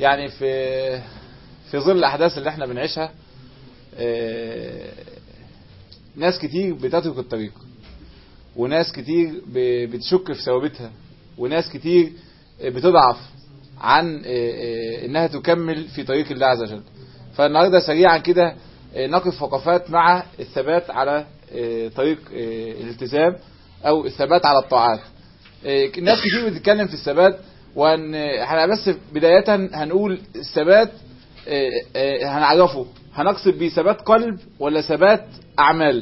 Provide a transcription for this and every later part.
يعني في في ظل الاحداث اللي احنا بنعيشها آه، ناس كتير بتترك الطريق وناس كتير ب- بتشك في ثوابتها وناس كتير بتضعف عن آه، آه، انها تكمل في طريق الله عز وجل فالنهارده سريعا كده آه، نقف وقفات مع الثبات على آه، طريق آه، الالتزام او الثبات على الطاعات آه، ناس كتير بتتكلم في الثبات وان احنا بس بداية هنقول الثبات آه، آه، هنعرفه هنقصد بيه ثبات قلب ولا ثبات اعمال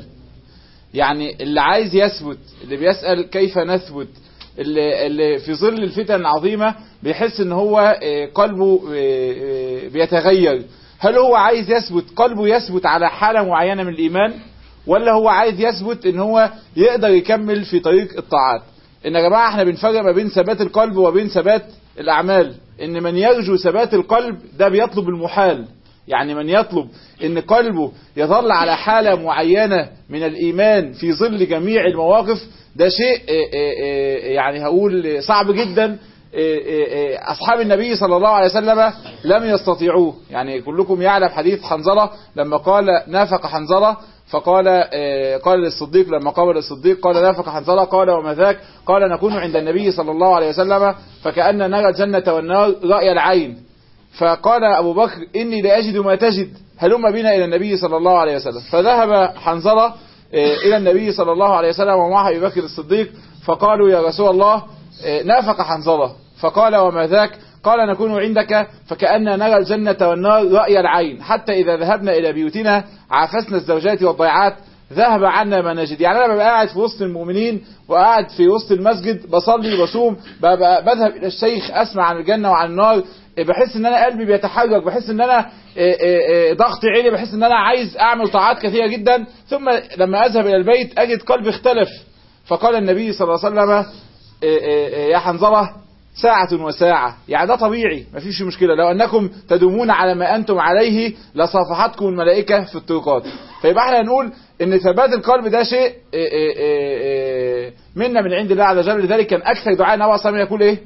يعني اللي عايز يثبت اللي بيسأل كيف نثبت اللي, اللي في ظل الفتن العظيمة بيحس ان هو آه، قلبه آه، آه، بيتغير هل هو عايز يثبت قلبه يثبت على حالة معينة من الإيمان ولا هو عايز يثبت ان هو يقدر يكمل في طريق الطاعات ان يا جماعة احنا بنفرق ما بين ثبات القلب وبين ثبات الأعمال ان من يرجو ثبات القلب ده بيطلب المحال يعني من يطلب ان قلبه يظل على حالة معينة من الايمان في ظل جميع المواقف ده شيء آه، آه، آه، يعني هقول صعب جدا آه، آه، آه، اصحاب النبي صلى الله عليه وسلم لم يستطيعوه يعني كلكم يعلم حديث حنظلة لما قال نافق حنظلة فقال آه، قال للصديق لما قال للصديق قال نافق حنظلة قال وما ذاك قال نكون عند النبي صلى الله عليه وسلم فكأن نرى الجنة والنار رأي العين فقال أبو بكر إني لا أجد ما تجد هلم بنا إلى النبي صلى الله عليه وسلم فذهب حنظلة آه، إلى النبي صلى الله عليه وسلم ومعه أبي بكر الصديق فقالوا يا رسول الله آه، نافق حنظلة فقال وما ذاك قال نكون عندك فكأن نرى الجنة والنار رأي العين حتى إذا ذهبنا إلى بيوتنا عافسنا الزوجات والضيعات ذهب عنا ما نجد يعني انا ببقى قاعد في وسط المؤمنين وقاعد في وسط المسجد بصلي وبصوم ببقى بذهب الى الشيخ اسمع عن الجنه وعن النار بحس ان انا قلبي بيتحرك بحس ان انا إيه إيه إيه ضغطي عالي بحس ان انا عايز اعمل طاعات كثيره جدا ثم لما اذهب الى البيت اجد قلبي اختلف فقال النبي صلى الله عليه وسلم إيه إيه إيه يا حنظله ساعة وساعة يعني ده طبيعي مفيش مشكلة لو أنكم تدومون على ما أنتم عليه لصافحتكم الملائكة في الطرقات فيبقى احنا هنقول ان ثبات القلب ده شيء إيه إيه إيه إيه منا من عند الله عز وجل لذلك كان أكثر دعاء النبي صلى الله عليه وسلم يقول إيه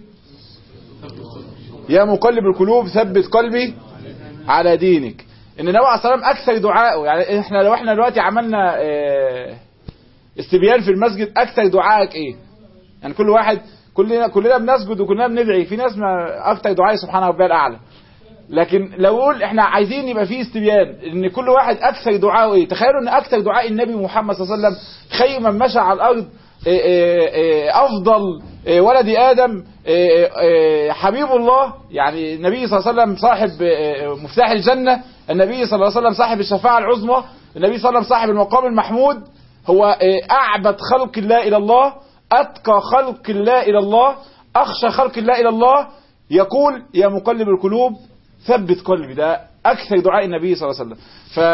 يا مقلب القلوب ثبت قلبي على دينك ان النبي عليه الصلاه والسلام اكثر دعائه يعني احنا لو احنا دلوقتي عملنا اه استبيان في المسجد اكثر دعائك ايه يعني كل واحد كلنا كلنا بنسجد وكلنا بندعي في ناس ما اكثر دعائي سبحان ربي الاعلى لكن لو قول احنا عايزين يبقى فيه استبيان ان كل واحد اكثر دعائه ايه تخيلوا ان اكثر دعاء النبي محمد صلى الله عليه وسلم خير من مشى على الارض إيه إيه إيه افضل ولد ادم حبيب الله يعني النبي صلى الله عليه وسلم صاحب مفتاح الجنه النبي صلى الله عليه وسلم صاحب الشفاعه العظمى النبي صلى الله عليه وسلم صاحب المقام المحمود هو اعبد خلق الله الى الله اتقى خلق الله الى الله اخشى خلق الله الى الله يقول يا مقلب القلوب ثبت قلبي ده اكثر دعاء النبي صلى الله عليه وسلم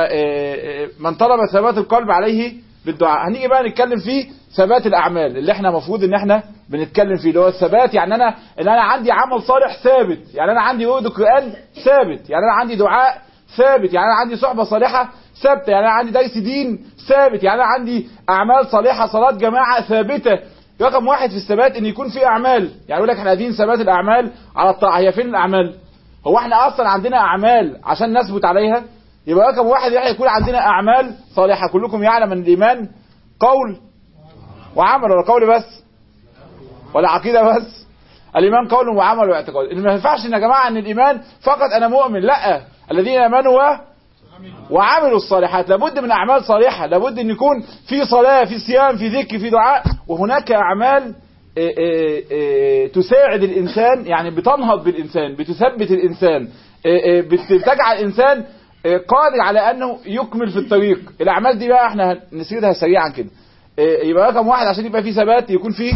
فمن طلب ثبات القلب عليه بالدعاء هنيجي بقى نتكلم فيه ثبات الاعمال اللي احنا المفروض ان احنا بنتكلم فيه اللي هو الثبات يعني انا ان انا عندي عمل صالح ثابت يعني انا عندي ورد القران ثابت يعني انا عندي دعاء ثابت يعني انا عندي صحبه صالحه ثابته يعني انا عندي درس دين ثابت يعني انا عندي اعمال صالحه صلاه جماعه ثابته رقم واحد في الثبات ان يكون في اعمال يعني يقول لك احنا عايزين ثبات الاعمال على الطاعه هي فين الاعمال هو احنا اصلا عندنا اعمال عشان نثبت عليها يبقى رقم واحد يعني يكون عندنا اعمال صالحه كلكم يعلم ان الايمان قول وعمل ولا قول بس ولا عقيده بس الايمان قول وعمل واعتقاد ما ينفعش ان يا جماعه ان الايمان فقط انا مؤمن لا الذين امنوا وعملوا الصالحات لابد من اعمال صالحه لابد ان يكون في صلاه في صيام في ذكر في دعاء وهناك اعمال إيه إيه إيه تساعد الانسان يعني بتنهض بالانسان بتثبت الانسان بتجعل الانسان قادر على انه يكمل في الطريق الاعمال دي بقى احنا نسيرها سريعا كده يبقى رقم واحد عشان يبقى في ثبات يكون فيه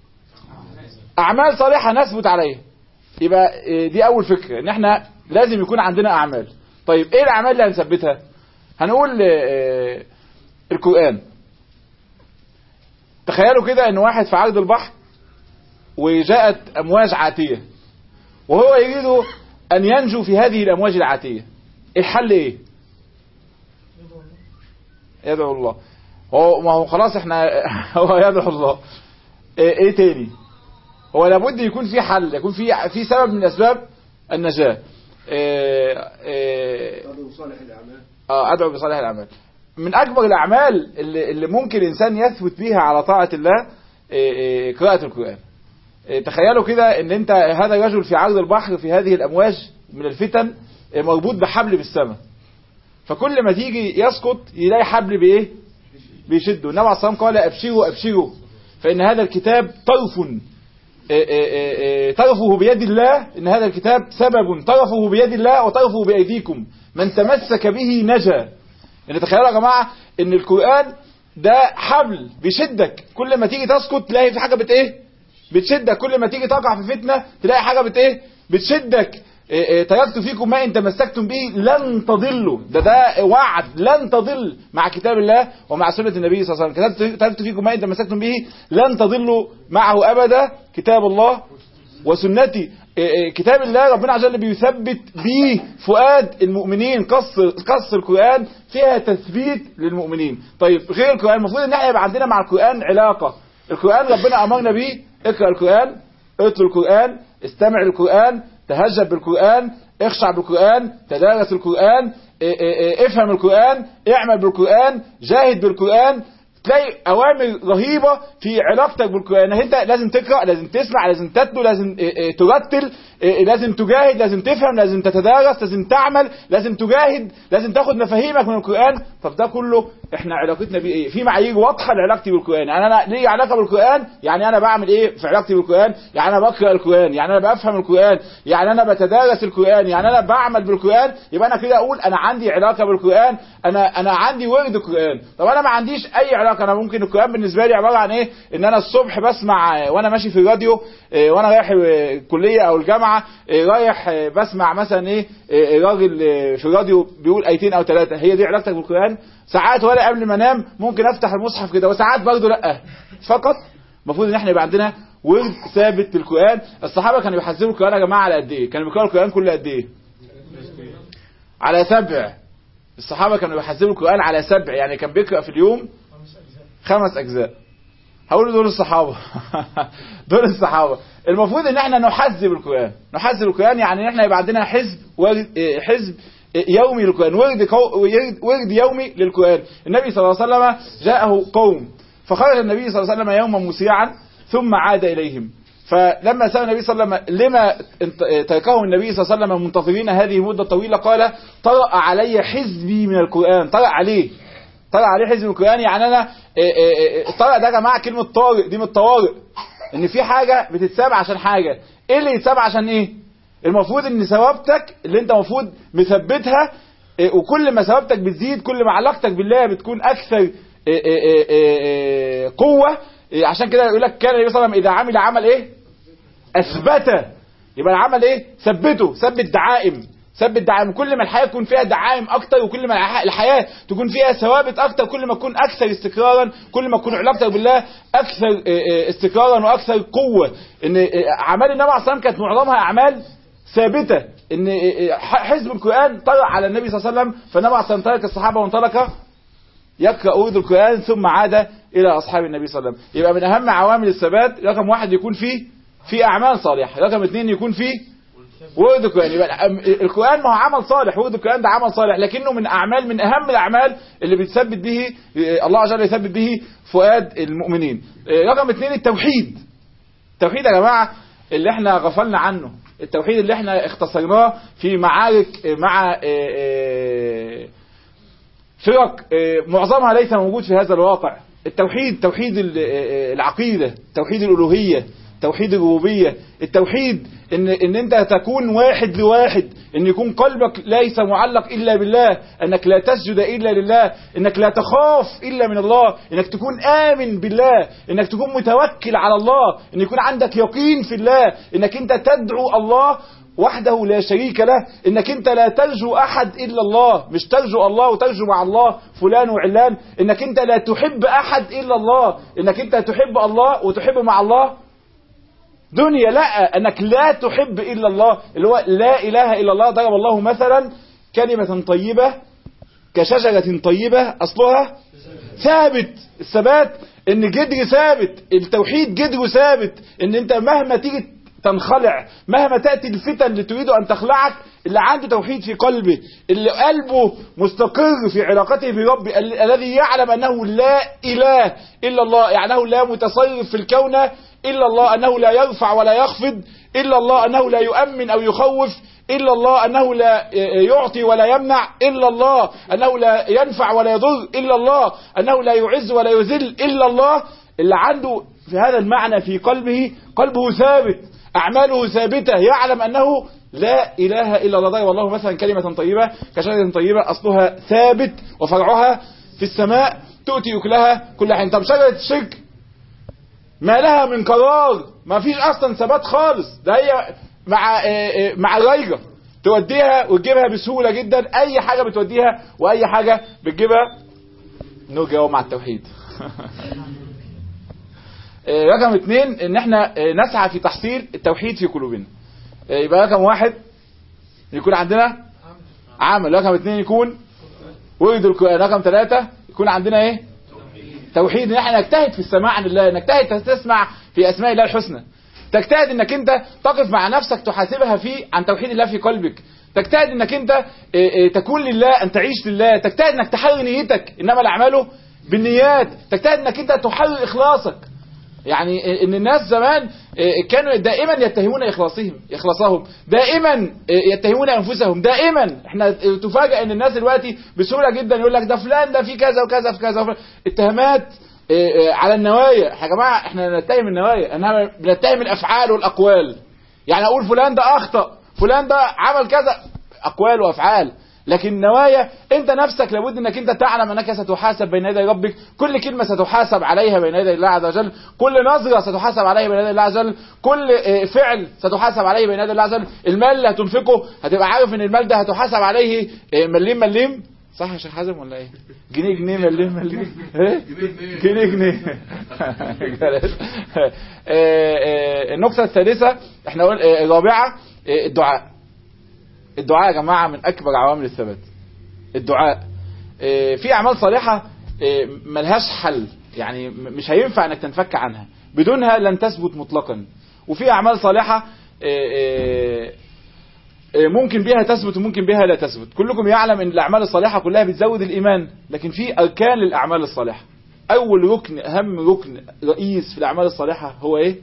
اعمال صالحه نثبت عليها يبقى دي اول فكره ان احنا لازم يكون عندنا اعمال طيب ايه الاعمال اللي هنثبتها هنقول القران تخيلوا كده ان واحد في عرض البحر وجاءت امواج عاتيه وهو يريد ان ينجو في هذه الامواج العاتيه الحل ايه يدعو الله هو ما هو خلاص احنا هو يدعو الله ايه, ايه تاني هو لابد يكون في حل يكون في في سبب من اسباب النجاه آه، آه، قالوا صالح الأعمال اه ادعو بصالح الاعمال من اكبر الاعمال اللي, اللي ممكن الانسان يثبت بيها على طاعه الله آه، آه، قراءه القران آه، تخيلوا كده ان انت هذا الرجل في عرض البحر في هذه الامواج من الفتن آه، مربوط بحبل بالسماء فكل ما تيجي يسقط يلاقي حبل بايه بيشده النبي عليه الصلاه والسلام قال ابشروا ابشروا فان هذا الكتاب طرف آه، آه، آه، طرفه بيد الله ان هذا الكتاب سبب طرفه بيد الله وطرفه بايديكم من تمسك به نجا يعني تخيلوا يا جماعه ان القران ده حبل بيشدك كل ما تيجي تسقط تلاقي في حاجه بت ايه بتشدك كل ما تيجي تقع في فتنه تلاقي حاجه بت ايه بتشدك إيه إيه تركت فيكم ما ان تمسكتم به لن تضلوا ده ده وعد لن تضل مع كتاب الله ومع سنه النبي صلى الله عليه وسلم كتبت- تركت فيكم ما ان تمسكتم به لن تضلوا معه ابدا كتاب الله وسنتي إيه إيه كتاب الله ربنا عز وجل بيثبت به فؤاد المؤمنين قص قص القرآن فيها تثبيت للمؤمنين طيب غير القرآن المفروض ان احنا يبقى عندنا مع القرآن علاقة القرآن ربنا امرنا بيه اقرأ القرآن اتلو القرآن استمع للقرآن تهجب بالقرآن اخشع بالقرآن تدارس القرآن إيه إيه إيه افهم القرآن اعمل بالقرآن جاهد بالقرآن تلاقي اوامر رهيبه في علاقتك بالقران إنك انت لازم تقرا لازم تسمع لازم تتلو لازم إيه، إيه، ترتل إيه، لازم تجاهد لازم تفهم لازم تتدارس لازم تعمل لازم تجاهد لازم تاخد مفاهيمك من القران طب ده كله احنا علاقتنا بيه ايه في معايير واضحه لعلاقتي بالقران يعني انا ليه علاقه بالقران يعني انا بعمل ايه في علاقتي بالقران يعني انا بقرا القران يعني انا بفهم القران يعني انا بتدارس القران يعني انا بعمل بالقران يبقى انا كده اقول انا عندي علاقه بالقران انا انا عندي ورد القران طب انا ما عنديش اي علاقه انا ممكن القران بالنسبه لي عباره عن ايه ان انا الصبح بسمع آه، وانا ماشي في الراديو آه، وانا رايح آه، الكليه او الجامعه آه، رايح آه، بسمع مثلا ايه آه، راجل آه، في الراديو بيقول ايتين او ثلاثه هي دي علاقتك بالقران ساعات ولا قبل ما انام ممكن افتح المصحف كده وساعات برضه لا فقط المفروض ان احنا يبقى عندنا ورد ثابت للقران الصحابه كانوا بيحذروا القران يا جماعه على قد ايه كانوا بيقراوا القران كل قد ايه على سبع الصحابه كانوا بيحذروا القران على سبع يعني كان بيقرا في اليوم خمس اجزاء هقول دول الصحابه دول الصحابه المفروض ان احنا نحذب القران نحذب القران يعني ان احنا يبقى عندنا حزب ورد إيه، حزب إيه، يومي للقران ورد قو- ورد- ورد يومي للقران النبي صلى الله عليه وسلم جاءه قوم فخرج النبي صلى الله عليه وسلم يوما مسيعا ثم عاد اليهم فلما سأل النبي صلى الله عليه وسلم لما انت- تركهم النبي صلى الله عليه وسلم منتظرين هذه المدة الطويلة قال طرأ علي حزبي من القرآن طرأ عليه طرأ عليه حزب من القرآن يعني أنا إيه إيه إيه طرأ ده يا جماعة كلمة طارئ دي من الطوارئ إن في حاجة بتتساب عشان حاجة إيه اللي يتساب عشان إيه؟ المفروض إن ثوابتك اللي أنت المفروض مثبتها إيه، وكل ما ثوابتك بتزيد كل ما علاقتك بالله بتكون أكثر إيه، إيه، إيه، إيه، إيه، قوة إيه، عشان كده يقول لك كان النبي صلى الله عليه وسلم إذا عمل عمل إيه؟ اثبته يبقى العمل ايه ثبته ثبت دعائم ثبت دعائم كل ما الحياه تكون فيها دعائم اكتر وكل ما الح- الحياه تكون فيها ثوابت اكتر كل ما تكون اكثر استقرارا كل ما تكون علاقتك بالله اكثر آه، آه، استقرارا واكثر قوه ان آه، اعمال النبي عليه الصلاه والسلام كانت معظمها اعمال ثابته ان آه، آه، حزب القران طلع على النبي صلى الله عليه وسلم فالنبي عليه الصلاه والسلام ترك الصحابه وانطلق يقرأ ورد القرآن ثم عاد إلى أصحاب النبي صلى الله عليه وسلم يبقى من أهم عوامل الثبات رقم واحد يكون فيه في أعمال صالحة رقم اثنين يكون فيه ورد القرآن يبقى الأم- القرآن ما هو عمل صالح ورد القرآن ده عمل صالح لكنه من أعمال من أهم الأعمال اللي بيتثبت به الله عز وجل يثبت به فؤاد المؤمنين رقم اثنين التوحيد التوحيد يا جماعة اللي احنا غفلنا عنه التوحيد اللي احنا اختصرناه في معارك مع اه، اه، فرق آه، معظمها ليس موجود في هذا الواقع التوحيد توحيد ال- آه، العقيدة توحيد الألوهية توحيد الربوبية التوحيد ان ان انت تكون واحد لواحد ان يكون قلبك ليس معلق الا بالله انك لا تسجد الا لله انك لا تخاف الا من الله انك تكون امن بالله انك تكون متوكل على الله ان يكون عندك يقين في الله انك انت تدعو الله وحده لا شريك له انك انت لا ترجو احد الا الله مش ترجو الله وترجو مع الله فلان وعلان انك انت لا تحب احد الا الله انك انت تحب الله وتحب مع الله دنيا لا انك لا تحب الا الله اللي هو لا اله الا الله ضرب الله مثلا كلمة طيبة كشجرة طيبة اصلها ثابت الثبات ان جدر ثابت التوحيد جدره ثابت ان انت مهما تيجي تنخلع مهما تأتي الفتن اللي تريد أن تخلعك اللي عنده توحيد في قلبه اللي قلبه مستقر في علاقته بربه ال- الذي يعلم أنه لا إله إلا الله يعني أنه لا متصرف في الكون إلا الله أنه لا يرفع ولا يخفض إلا الله أنه لا يؤمن أو يخوف إلا الله أنه لا يعطي ولا يمنع إلا الله أنه لا ينفع ولا يضر إلا الله أنه لا يعز ولا يذل إلا الله اللي عنده في هذا المعنى في قلبه قلبه ثابت أعماله ثابتة يعلم أنه لا إله إلا الله ضرب والله مثلا كلمة طيبة كشجرة طيبة أصلها ثابت وفرعها في السماء تؤتي أكلها كل حين طب شجرة الشرك ما لها من قرار ما فيش اصلا ثبات خالص ده هي مع آه، آه، مع الريجة توديها وتجيبها بسهولة جدا اي حاجة بتوديها واي حاجة بتجيبها نرجع أهو مع التوحيد آه، رقم اثنين ان احنا آه، نسعى في تحصيل التوحيد في قلوبنا آه، يبقى رقم واحد يكون عندنا عمل رقم اثنين يكون ورد القرآن رقم ثلاثة يكون عندنا ايه توحيد ان احنا نجتهد في السماع عن الله نجتهد تسمع في اسماء الله الحسنى تجتهد انك انت تقف مع نفسك تحاسبها في عن توحيد الله في قلبك تجتهد انك انت اه، اه، تكون لله ان تعيش لله تجتهد انك تحرر نيتك انما الاعمال بالنيات تجتهد انك انت تحرر اخلاصك يعني ان الناس زمان كانوا دائما يتهمون اخلاصهم اخلاصهم دائما يتهمون انفسهم دائما احنا تفاجئ ان الناس دلوقتي بسهوله جدا يقول لك ده فلان ده في كذا وكذا في كذا وفلان. اتهامات على النوايا يا جماعه احنا نتهم النوايا انما بنتهم الافعال والاقوال يعني اقول فلان ده اخطا فلان ده عمل كذا اقوال وافعال لكن النوايا انت نفسك لابد انك انت تعلم انك ستحاسب بين يدي ربك كل كلمة ستحاسب عليها بين يدي الله عز وجل كل نظرة ستحاسب عليها بين يدي الله عز وجل كل اه، فعل ستحاسب عليه بين يدي الله عز وجل المال اللي هتنفقه هتبقى عارف ان المال ده هتحاسب عليه اه، مليم مليم صح يا شيخ حازم ولا ايه جنيه جنيه مليم مليم ايه جنيه جنيه اه، اه، النقطة الثالثة احنا قلنا اه، الرابعة اه، الدعاء الدعاء يا جماعة من أكبر عوامل الثبات الدعاء آه، في أعمال صالحة آه، ملهاش حل يعني م- مش هينفع أنك تنفك عنها بدونها لن تثبت مطلقا وفي أعمال صالحة آه، آه، آه، ممكن بها تثبت وممكن بها لا تثبت كلكم يعلم أن الأعمال الصالحة كلها بتزود الإيمان لكن في أركان للأعمال الصالحة أول ركن أهم ركن رئيس في الأعمال الصالحة هو إيه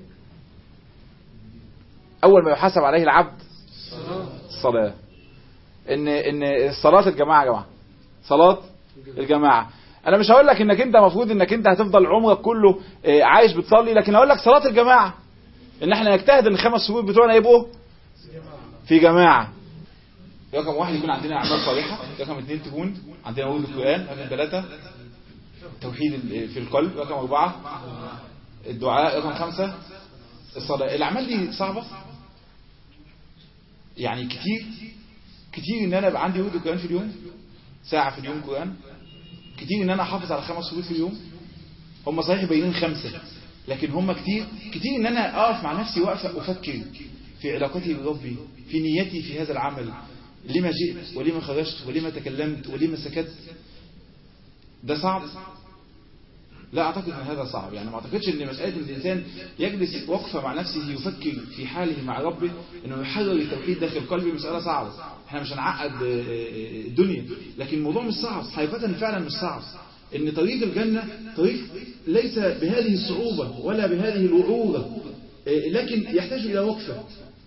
أول ما يحاسب عليه العبد الصلاة ان ان الصلاة الجماعة يا جماعة صلاة الجماعة انا مش هقول لك انك انت المفروض انك انت هتفضل عمرك كله آه، عايش بتصلي لكن هقول لك صلاة الجماعة ان احنا نجتهد ان الخمس شهور بتوعنا يبقوا في جماعة رقم واحد يكون عندنا اعمال صالحة رقم اثنين تكون عندنا ورود القرآن رقم ثلاثة توحيد ال- في القلب رقم أربعة الدعاء رقم خمسة الصلاة الأعمال دي صعبة يعني كتير كتير ان انا يبقى عندي ورد قرآن في اليوم ساعة في اليوم قرآن كتير ان انا احافظ على خمس شهور في اليوم هم صحيح باينين خمسة لكن هم كتير كتير ان انا اقف مع نفسي واقف افكر في علاقتي بربي في نيتي في هذا العمل لما جئت ولما خرجت ولما تكلمت ولما سكت ده صعب لا اعتقد ان هذا صعب يعني ما اعتقدش ان مسألة ان الانسان يجلس وقفة مع نفسه يفكر في حاله مع ربه انه يحرر التوحيد داخل قلبه مسألة صعبة احنا مش هنعقد آه، آه، الدنيا لكن الموضوع مش صعب حقيقة فعلا مش صعب ان طريق الجنة طريق ليس بهذه الصعوبة ولا بهذه الوعورة آه، لكن يحتاج الى وقفة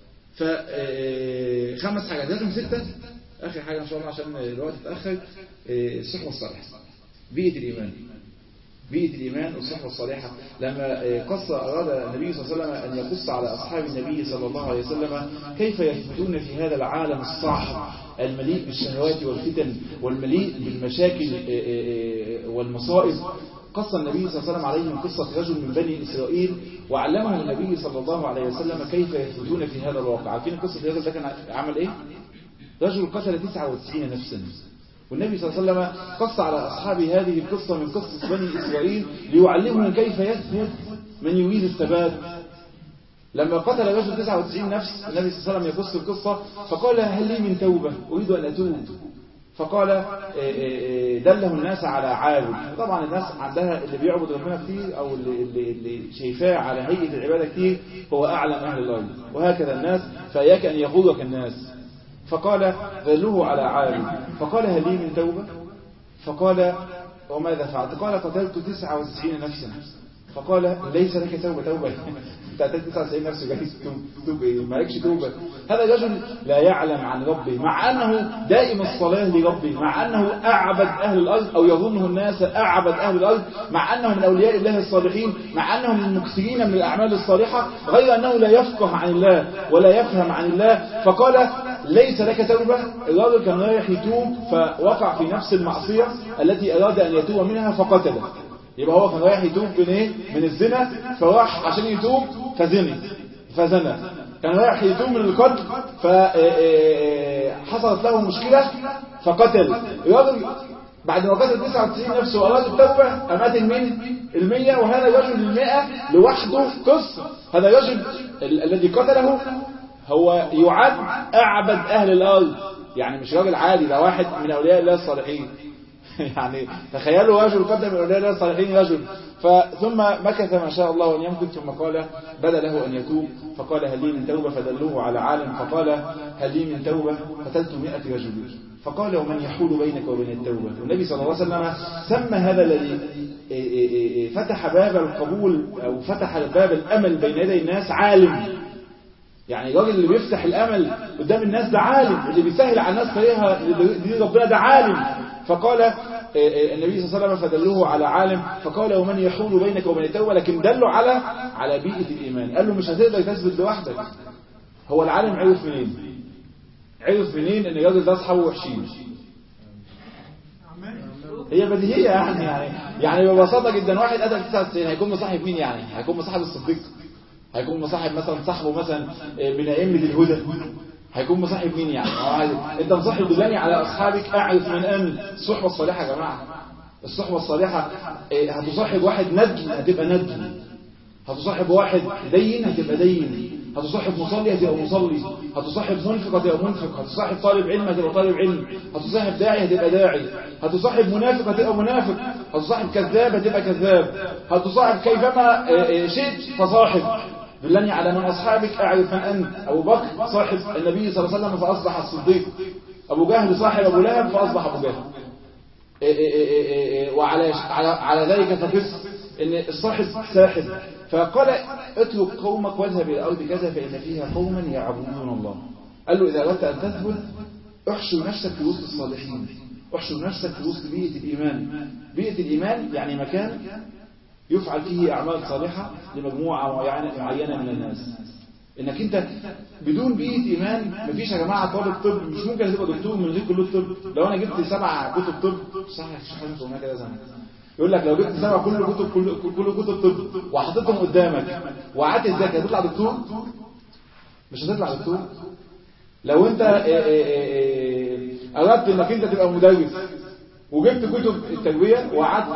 فخمس حاجات رقم ستة اخر حاجة ان شاء الله عشان الوقت اتأخر آه، الصحبة الصالحة بيئة الايمان بيئة الإيمان والصحبة الصالحة لما قص أراد النبي صلى الله عليه وسلم أن يقص على أصحاب النبي صلى الله عليه وسلم كيف يثبتون في هذا العالم الصاخب المليء بالشهوات والفتن والمليء بالمشاكل والمصائب قص النبي صلى الله عليه وسلم عليهم قصة رجل من بني إسرائيل وعلمهم النبي صلى الله عليه وسلم كيف يثبتون في هذا الواقع عارفين قصة الرجل ده كان عمل إيه؟ رجل قتل 99 نفسا والنبي صلى الله عليه وسلم قص على أصحاب هذه القصة من قصة بني إسرائيل ليعلمهم كيف يثبت من يريد الثبات لما قتل رجل 99 نفس النبي صلى الله عليه وسلم يقص القصة فقال هل لي من توبة أريد أن أتوب فقال دله الناس على عابد طبعا الناس عندها اللي بيعبد ربنا كتير او اللي, اللي, اللي شايفاه على هيئة العبادة كتير هو اعلم اهل الارض وهكذا الناس فاياك ان يغرك الناس فقال دلوه على عابد فقال هل لي من توبة فقال وماذا فعلت قال قتلت 99 نفسا فقال ليس لك توبة توبة انت قتلت 99 نفس جاي تتوب ايه مالكش توبة هذا الرجل لا يعلم عن ربه مع انه دائم الصلاة لربه مع انه اعبد اهل الارض او يظنه الناس اعبد اهل الارض مع انه من اولياء الله الصالحين مع انه من المكثرين من الاعمال الصالحة غير انه لا يفقه عن الله ولا يفهم عن الله فقال ليس لك توبة الرجل كان رايح يتوب فوقع في نفس المعصية التي اراد ان يتوب منها فقتله يبقى هو كان رايح يتوب من ايه من الزنا فراح عشان يتوب فزني فزنى كان رايح يتوب من القتل فحصلت له مشكلة فقتل الراجل بعد ما قتل 99 نفسه وأراد التوبة أمات المين المية وهذا الرجل المئة لوحده قصة هذا الرجل ال الذي قتله هو يعد أعبد أهل الأرض يعني مش راجل عادي ده واحد من أولياء الله الصالحين يعني تخيلوا رجل قدم من أولياء الله الصالحين رجل ثم مكث ما شاء الله أن يمكث ثم قال بدا له أن يتوب فقال هل لي من توبة فدلوه على عالم فقال هل لي من توبة قتلت مئة رجل فقال ومن يحول بينك وبين التوبة والنبي صلى الله عليه وسلم سمى هذا الذي فتح باب القبول أو فتح باب الأمل بين يدي الناس عالم يعني الراجل اللي بيفتح الأمل قدام الناس ده عالم اللي بيسهل على الناس طريقها دين ربنا ده عالم فقال النبي صلى الله عليه وسلم فدلوه على عالم فقال ومن يحول بينك وبين التوبة لكن دله على على بيئة الإيمان قال له مش هتقدر تثبت لوحدك هو العالم عرف منين عرف منين ان الراجل ده اصحابه وحشين هي بديهية يعني يعني يعني ببساطة جدا واحد قتل 99 هيكون مصاحب مين يعني هيكون مصاحب الصديق هيكون مصاحب مثلا صاحبه مثلا من أئمة الهدى هيكون مصاحب مين يعني انت مصاحب دلاني على اصحابك اعرف من امن الصحبة الصالحة يا جماعة الصحبة الصالحة هتصاحب واحد ندل هتبقى ندل هتصاحب واحد دين هتبقى دين هتصاحب مصلي هتبقى مصلي هتصاحب منفق هتبقى منفق هتصاحب طالب علم هتبقى طالب علم هتصاحب داعي هتبقى داعي هتصاحب منافق هتبقى منافق هتصاحب كذاب هتبقى كذاب هتصاحب كيفما شئت فصاحب دلني على من أصحابك أعرف من أنت أبو بكر صاحب النبي صلى الله عليه وسلم فأصبح الصديق أبو جهل صاحب أبو لهب فأصبح أبو جهل وعلى على ذلك فقس ان الصاحب ساحب فقال اترك قومك واذهب الى الارض كذا فان فيها قوما يعبدون الله قال له اذا اردت ان تثبت احشر نفسك في وسط الصالحين احشر نفسك في وسط بيئه الايمان بيئه الايمان يعني مكان يفعل فيه اعمال صالحه لمجموعه معينه من الناس انك انت بدون بيئه ايمان مفيش يا جماعه طالب طب مش ممكن تبقى دكتور من غير كليه طب لو انا جبت سبع كتب طب صح يا شيخ حاجه كده زمان يقول لك لو جبت سبع كل كتب كل كل كتب طب وحطيتهم قدامك وقعدت تذاكر هتطلع دكتور مش هتطلع دكتور لو انت اردت انك انت تبقى مدرس وجبت كتب التربيه وقعدت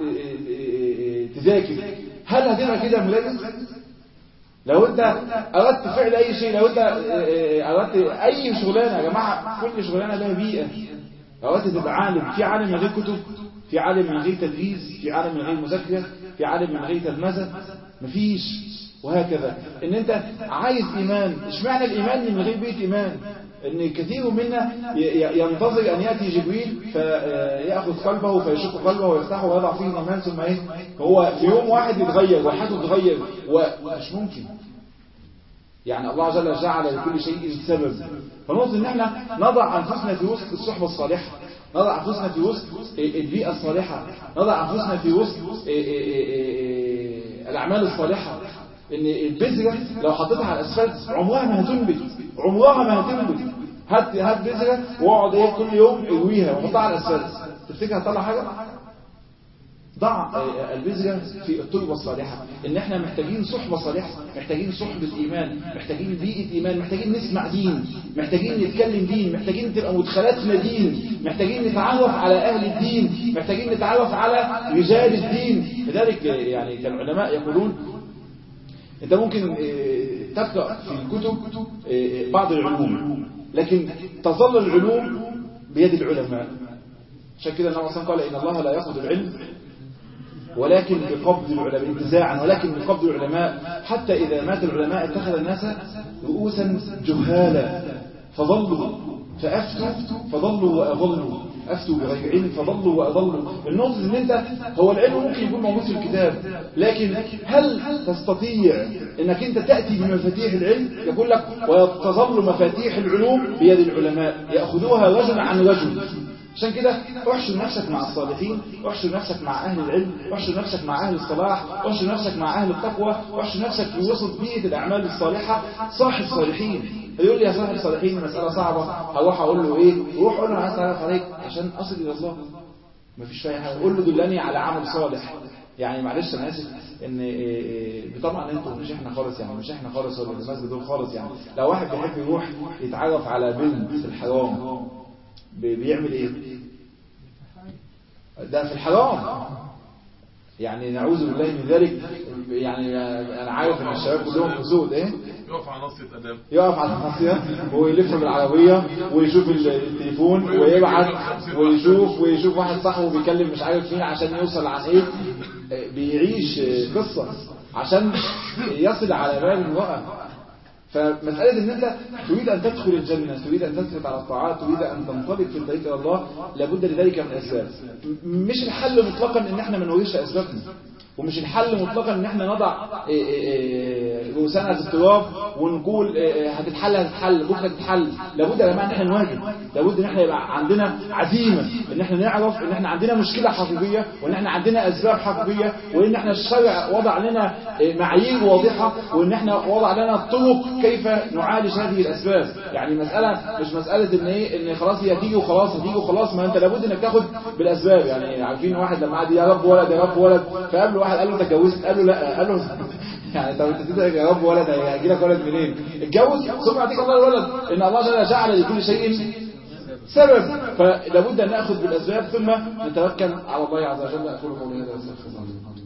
تذاكر هل هتبقى كده مدرس لو انت اردت فعل اي شيء لو انت اردت اي شغلانه يا جماعه كل شغلانه لها بيئه اردت تبقى عالم في عالم من غير كتب في عالم من غير تدريس في عالم من غير مذاكره في عالم من غير تلمذه مفيش وهكذا ان انت عايز ايمان اشمعنى الايمان من غير بيت ايمان ان كثير منا ينتظر ان ياتي جبريل فياخذ قلبه فيشق قلبه ويفتحه ويضع فيه الايمان ثم ايه هو في يوم واحد يتغير وحياته تتغير ومش ممكن يعني الله عز وجل جعل لكل شيء سبب فنقصد ان احنا نضع انفسنا في وسط الصحبه الصالحه نضع انفسنا في وسط البيئه الصالحه نضع انفسنا في وسط الاعمال الصالحه ان البذره لو حطيتها على الاسفلت عمرها ما هتنبت عمرها ما هتنبت هات هات بذره واقعد ايه كل يوم ارويها وحطها على الاسفلت تفتكر هتطلع حاجه ضع البذرة في التربة الصالحة ان احنا محتاجين صحبة صالحة محتاجين صحبة ايمان محتاجين بيئة ايمان محتاجين نسمع دين محتاجين نتكلم دين محتاجين تبقى مدخلاتنا دين محتاجين نتعرف على اهل الدين محتاجين نتعرف على رجال الدين لذلك يعني كان العلماء يقولون انت ممكن تقرأ في الكتب بعض العلوم لكن تظل العلوم بيد العلماء عشان كده النبي صلى الله عليه وسلم قال إن الله لا يأخذ العلم ولكن بقبض العلماء انتزاعا ولكن بقبض العلماء حتى إذا مات العلماء اتخذ الناس رؤوسا جهالا فضلوا فأفتوا فضلوا وأضلوا أفتوا بغير علم فضلوا وأضلوا النقطة ان انت هو العلم ممكن يكون موجود في الكتاب لكن هل تستطيع انك انت تأتي بمفاتيح العلم يقول لك وتظل مفاتيح العلوم بيد العلماء يأخذوها رجل عن رجل عشان كده احشر نفسك مع الصالحين احشر نفسك مع أهل العلم احشر نفسك مع أهل الصلاح احشر نفسك مع أهل التقوى احشر نفسك في وسط بيئة الأعمال الصالحة صاحب صالحين يقول لي يا صاحب الصالحين مسألة صعبة هروح أقول له إيه روح أقول له عايز أعرف عليك عشان أصل إلى الله مفيش فيها حاجة قول له دلني على عمل صالح يعني معلش انا اسف ان إيه طبعا انتوا مش احنا خالص يعني مش احنا خالص ولا المسجد دول خالص يعني لو واحد بيحب يروح يتعرف على بنت في الحرام بيعمل ايه ده في الحرام يعني نعوذ بالله من ذلك يعني انا عارف ان الشباب كلهم اسود ايه يقف على نصية اداب يقف على الناصية ويلف بالعربية ويشوف التليفون ويبعت ويشوف ويشوف واحد صاحبه بيكلم مش عارف مين عشان يوصل عن ايه بيعيش قصة عشان يصل على بال المرأة فمسألة ان انت تريد ان تدخل الجنة تريد ان تثبت على الطاعات تريد ان تنطلق في الطريق الى الله لابد لذلك من اسباب مش الحل مطلقا ان احنا ما نوريش اسبابنا ومش الحل مطلقا ان احنا نضع رؤوسنا في التراب ونقول هتتحل هتتحل بكره تتحل لابد يا جماعه ان احنا نواجه لابد ان احنا يبقى عندنا عزيمه ان احنا نعرف ان احنا عندنا مشكله حقيقيه وان احنا عندنا اسباب حقيقيه وان احنا الشرع وضع لنا معايير واضحه وان احنا وضع لنا طرق كيف نعالج هذه الاسباب يعني مساله مش مساله ان ايه ان خلاص هي تيجي وخلاص هتيجي وخلاص ما انت لابد انك تاخد بالاسباب يعني عارفين واحد لما قعد يا رب ولد يا رب ولد فقابله واحد قال له انت اتجوزت قال له لا قال له يعني طب انت تدعي يا رب ولد هيجي لك ولد منين اتجوز ثم يعطيك الله الولد ان الله جل جعل لكل شيء سبب فلابد ان ناخذ بالاسباب ثم نتوكل على الله عز وجل اقول قولي هذا واستغفر الله